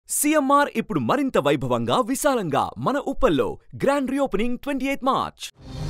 CMR ఇప్పుడు మరింత వైభవంగా విశాలంగా మన ఉప్పల్లో grand reopening twenty eighth March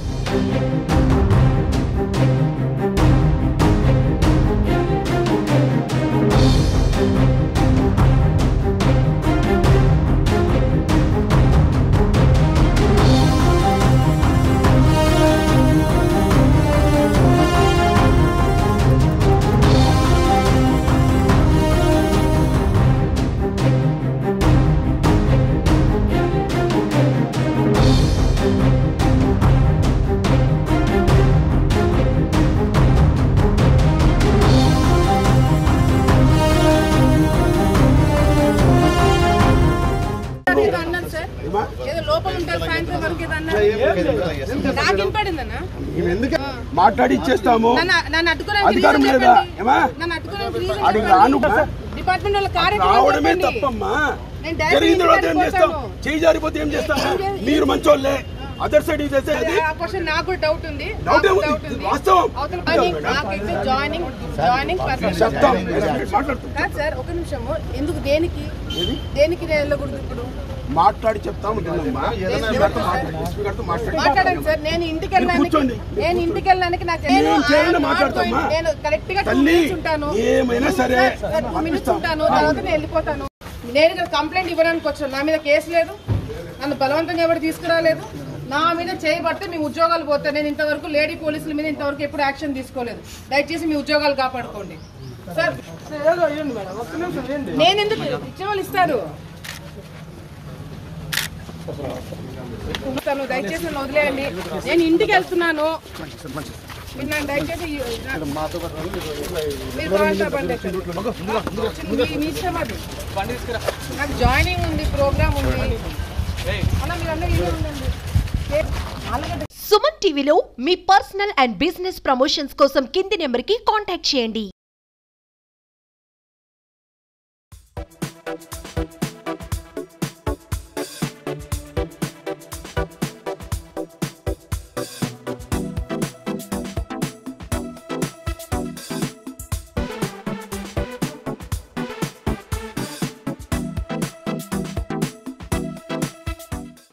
ఏదో అన్నారు సార్ ఏదో లోపల ఉంటారు సాయంత్రం వరకు ఏదో అన్నారు నాకు వినపడిందన్నా మేము ఎందుకు మాట్లాడి ఇచ్చేస్తాము నన్ను నన్ను అడ్డుకోవడానికి అధికారం reason లేదా? చెప్పండి. ఏమా? నన్ను అడ్డుకోవడానికి reason అడుగు చెప్పండి. రాను డిపార్ట్మెంట్ వాళ్ళ కార్యక్రమం రావడమే చెప్పండి. తప్పమ్మా నేను డైరెక్ట్ జరిగిన తర్వాత ఏం ఇంటికి చేస్తాం వెళ్ళిపోతాను. చేయి జారిపోతే ఏం చేస్తాం మీరు మంచోళ్ళే అదర్ సైడ్ చేస్తే అది ఆ క్వశ్చన్ నాకు కూడా డౌట్ ఉంది డౌట్ నాకు ఏముంది? డౌట్ ఉంది. వాస్తవం. అవతల జాయినింగ్ నాకైతే జాయినింగ్ జాయినింగ్ పర్సన్ చెప్తాం మాట్లాడుతాం కాదు సార్ ఒక నిమిషము ఎందుకు దేనికి దేనికి నేను వెళ్ళకూడదు ఇప్పుడు మాట్లాడి చెప్తాం ఉంటుందమ్మా ఏదైనా గారితో మాట్లాడి, ఎస్పీ గారితో మాట్లాడి మాట్లాడండి సార్ నేను ఇంటికి వెళ్ళడానికి కూర్చోండి. నేను ఇంటికి వెళ్ళడానికి నాకు నేను ఏం చేయాలని I'm not మాట్లాడతామా? going. నేను కరెక్ట్ గా టూ తల్లి మినిట్స్ ఉంటాను ఏమైనా సరే టూ మినిట్స్ ఉంటాను తర్వాత నేను వెళ్ళిపోతాను నేను ఇక్కడ కంప్లైంట్ ఇవ్వడానికి వచ్చాను నా మీద కేసు లేదు నన్ను బలవంతంగా ఎవరు తీసుకురాలేదు నా మీద చేయబడితే మీ ఉద్యోగాలు పోతాయి నేను ఇంతవరకు లేడీ పోలీసుల మీద ఇంతవరకు ఎప్పుడు యాక్షన్ తీసుకోలేదు దయచేసి మీ ఉద్యోగాలు కాపాడుకోండి సార్ నేను ఎందుకు ఇచ్చే వాళ్ళు ఇస్తారు ఇస్తాను. దయచేసి నన్ను వదిలేయండి నేను ఇంటికి వెళ్తున్నాను మీరు నన్ను దయచేసి మీరు కావాలంటే ఆ బండి ఎక్కండి. మీ- మీ ఇష్టం అది నాకు జాయినింగ్ ఉంది ప్రోగ్రామ్ ఉంది అలా మీరు అందరూ ఇలా ఉండండి ఏ- ఆలుగడ్డ సుమన్ టీవీలో మీ పర్సనల్ అండ్ బిజినెస్ ప్రమోషన్స్ కోసం కింది నెంబర్కి కాంటాక్ట్ చేయండి